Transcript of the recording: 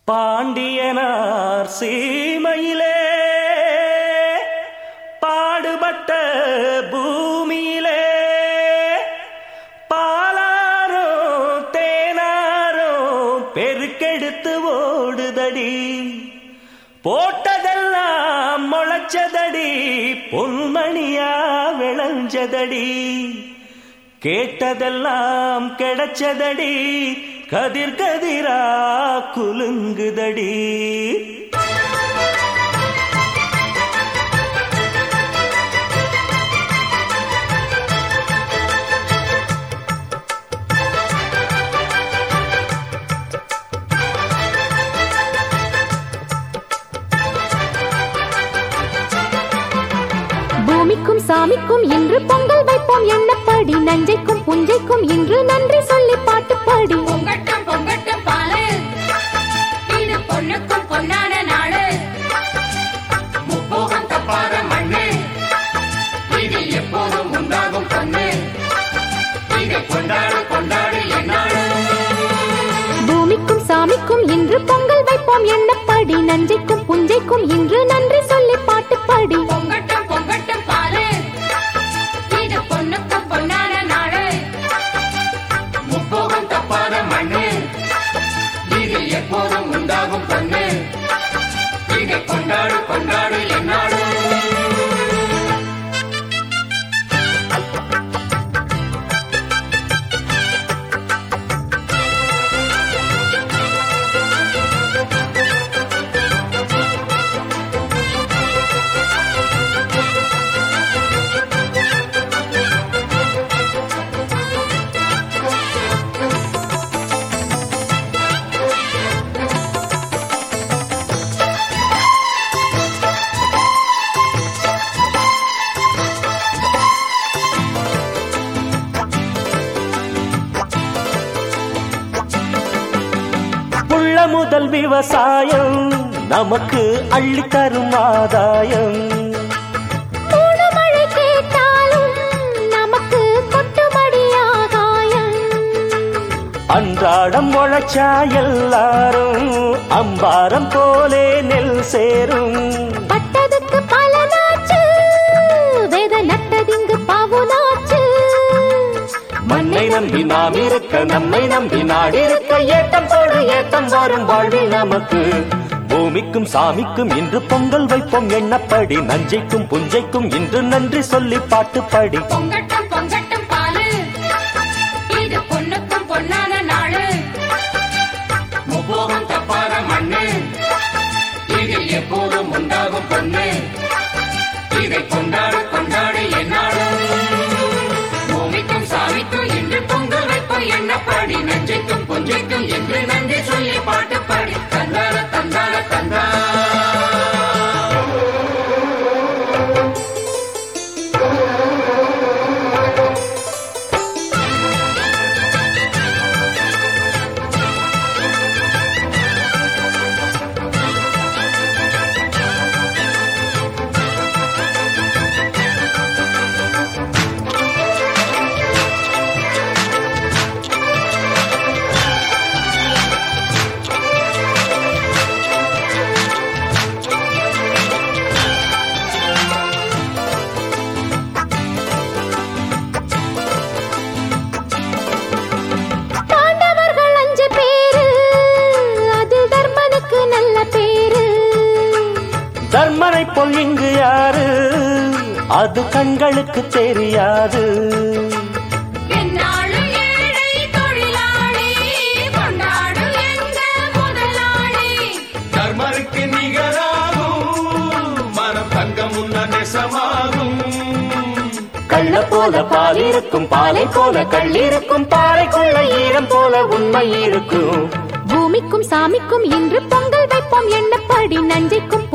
பாண்டியனார் சீமையிலே பாடுபட்ட பூமியிலே பாலாரோ தேனாரோ பெருக்கெடுத்து ஓடுதடி போட்டதெல்லாம் முளைச்சதடி பொன்மணியா விளைஞ்சதடி கேட்டதெல்லாம் கிடைச்சதடி கதிர் கதிரா குலுங்குதடி பூமிக்கும் சாமிக்கும் இன்று பொங்கல் வைப்போம் எண்ணப்படி நஞ்சைக்கும் புஞ்சைக்கும் இன்று நன்றி சொல்லி பாட்டு பாடி பொங்கட்டும் பொங்கட்டும் பாலு இது பொண்ணுக்கும் பொன்னான நாடு முப்போகம் தப்பாத மண்ணு இது எப்போதும் உண்டாகும் பொண்ணு இதை கொண்டாடு கொண்டாடு என்னாடு பூமிக்கும் சாமிக்கும் இன்று பொங்கல் வைப்போம் எண்ணப்படி நஞ்சைக்கும் புஞ்சைக்கும் இன்று நன்றி சொல்லி பாட்டு பாடி பொங்கட்டும் பொங்கட்டும் பாலு இது பொண்ணுக்கும் பொன்னான நாடு முப்போகம் தப்பாத மண்ணு இது எப்போதும் உண்டாகும் பொண்ணு இதை கொண்டாடு கொண்டாடு என்னாடு புள்ள முதல் விவசாயம் நமக்கு அள்ளித்தரும் ஆதாயம் மூணு மழை கேட்டாலும் நமக்கு கொட்டுமடி ஆகாயம் அன்றாடம் உழைச்சா எல்லாரும் அம்பாரம் போலே நெல் சேரும் பட்டதுக்கு பலனாச்சு வேத நட்டதிங்கு பவுனாச்சு மண்ணை நம்பி நாம் இருக்க நம்மை நம்பி நாடு இருக்க ஏட்டம் போடு ஏட்டம் வரும் வாழ்வில் நமக்கு பூமிக்கும் சாமிக்கும் இன்று பொங்கல் வைப்போம் எண்ணப்படி நஞ்சைக்கும் புஞ்சைக்கும் இன்று நன்றி சொல்லி பாட்டு பாடி பொங்கட்டும் பொங்கட்டும் பாலு இது பொண்ணுக்கும் பொன்னான நாடு முப்போகம் தப்பாத மண்ணு இது எப்போதும் உண்டாகும் பொண்ணு இதை கொண்டாடு கொண்டாடு என்னாடு பூமிக்கும் சாமிக்கும் இன்று பொங்கல் வைப்போம் எண்ணப்பாடி நஞ்சைக்கும் பொஞ்சைக்கும் என்று நன்றி சொல்லி பாட்டு பாடி தந்தார தந்தார தந்தா பாண்டவர்கள் அஞ்சு பேரு அது தர்மனுக்கு நல்ல பேரு தர்மனை போல் இங்கு யாரு அது கண்களுக்கு தெரியாது என்னாலும் ஏழை தொழிலாளி கொண்டாடும் எங்க முதலாளி தர்மருக்கு நிகராகும் மனம் தங்கம் உன்ன நெசமாகும் கள்ள போல பால் இருக்கும் பாலை போல கள்ளிருக்கும் பாறைக்குள்ள ஈரம் போல உண்மை இருக்கும் பூமிக்கும் சாமிக்கும் இன்று பொங்கல் வைப்போம் எண்ணப்படி நஞ்சைக்கும்